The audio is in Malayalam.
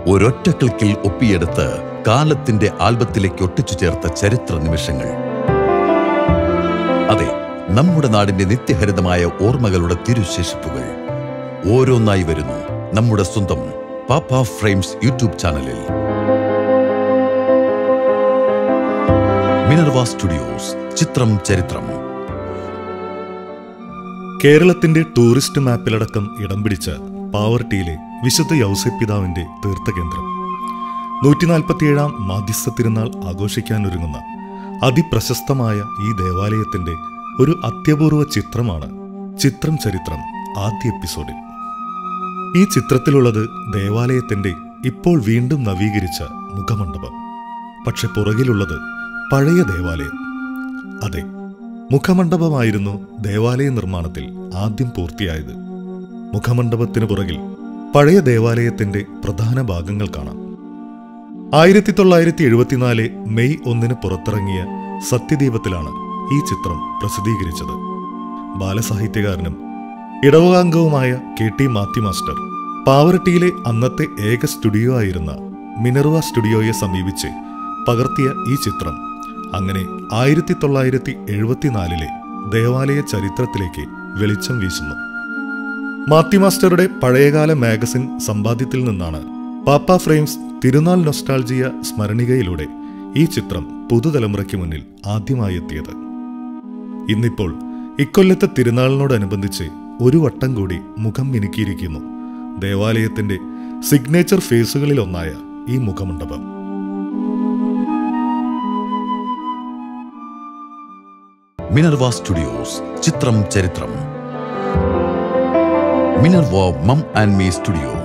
ഒരൊറ്റ ക്ലിക്കിൽ ഒപ്പിയെടുത്ത് കാലത്തിന്റെ ആൽബത്തിലേക്ക് ഒട്ടിച്ചു ചേർത്ത ചരിത്ര നിമിഷങ്ങൾ അതെ നമ്മുടെ നാടിന്റെ നിത്യഹരിതമായ ഓർമ്മകളുടെ തിരുശേഷിപ്പുകൾ ഓരോന്നായി വരുന്നു നമ്മുടെ സ്വന്തം പാപ്പ ഫ്രെയിംസ് യൂട്യൂബ് ചാനലിൽ മിനർവ സ്റ്റുഡിയോസ് ചിത്രം ചരിത്രം കേരളത്തിന്റെ ടൂറിസ്റ്റ് മാപ്പിലടക്കം ഇടം പിടിച്ച പാവർട്ടിയിലെ വിശുദ്ധ യൗസപിതാവിന്റെ തീർത്ഥകേന്ദ്രം നൂറ്റിനാൽപ്പത്തിയേഴാം മാധ്യസ്ഥ തിരുനാൾ ആഘോഷിക്കാനൊരുങ്ങുന്ന അതിപ്രശസ്തമായ ഈ ദേവാലയത്തിന്റെ ഒരു അത്യപൂർവ ചിത്രമാണ് ചിത്രം ചരിത്രം ആദ്യ എപ്പിസോഡിൽ ഈ ചിത്രത്തിലുള്ളത് ദേവാലയത്തിന്റെ ഇപ്പോൾ വീണ്ടും നവീകരിച്ച മുഖമണ്ഡപം പക്ഷെ പുറകിലുള്ളത് പഴയ ദേവാലയം അതെ മുഖമണ്ഡപമായിരുന്നു ദേവാലയ നിർമ്മാണത്തിൽ ആദ്യം പൂർത്തിയായത് മുഖമണ്ഡപത്തിന് പുറകിൽ പഴയ ദേവാലയത്തിന്റെ പ്രധാന ഭാഗങ്ങൾ കാണാം ആയിരത്തി തൊള്ളായിരത്തി എഴുപത്തിനാല് മെയ് ഒന്നിന് പുറത്തിറങ്ങിയ സത്യദീപത്തിലാണ് ഈ ചിത്രം പ്രസിദ്ധീകരിച്ചത് ബാലസാഹിത്യകാരനും ഇടവകാംഗവുമായ കെ ടി മാത്യു മാസ്റ്റർ പാവറട്ടിയിലെ അന്നത്തെ ഏക സ്റ്റുഡിയോ ആയിരുന്ന മിനർവ സ്റ്റുഡിയോയെ സമീപിച്ച് പകർത്തിയ ഈ ചിത്രം അങ്ങനെ ആയിരത്തി തൊള്ളായിരത്തി എഴുപത്തിനാലിലെ ദേവാലയ ചരിത്രത്തിലേക്ക് വെളിച്ചം വീശുന്നു മാത്യു മാസ്റ്ററുടെ പഴയകാല മാഗസിൻ സമ്പാദ്യത്തിൽ നിന്നാണ് പാപ്പ ഫ്രെയിംസ് തിരുനാൾ നൊസ്റ്റാൾജിയ സ്മരണികയിലൂടെ ഈ ചിത്രം പുതുതലമുറയ്ക്ക് മുന്നിൽ ആദ്യമായി എത്തിയത് ഇന്നിപ്പോൾ ഇക്കൊല്ലത്തെ തിരുനാളിനോടനുബന്ധിച്ച് ഒരു വട്ടം കൂടി മുഖം മിനുക്കിയിരിക്കുന്നു ദേവാലയത്തിന്റെ സിഗ്നേച്ചർ ഫേസുകളിലൊന്നായ ഈ മുഖമണ്ഡപം മിനർവ സ്റ്റുഡിയോസ് ചിത്രം ചരിത്രം Minerva mum and me studio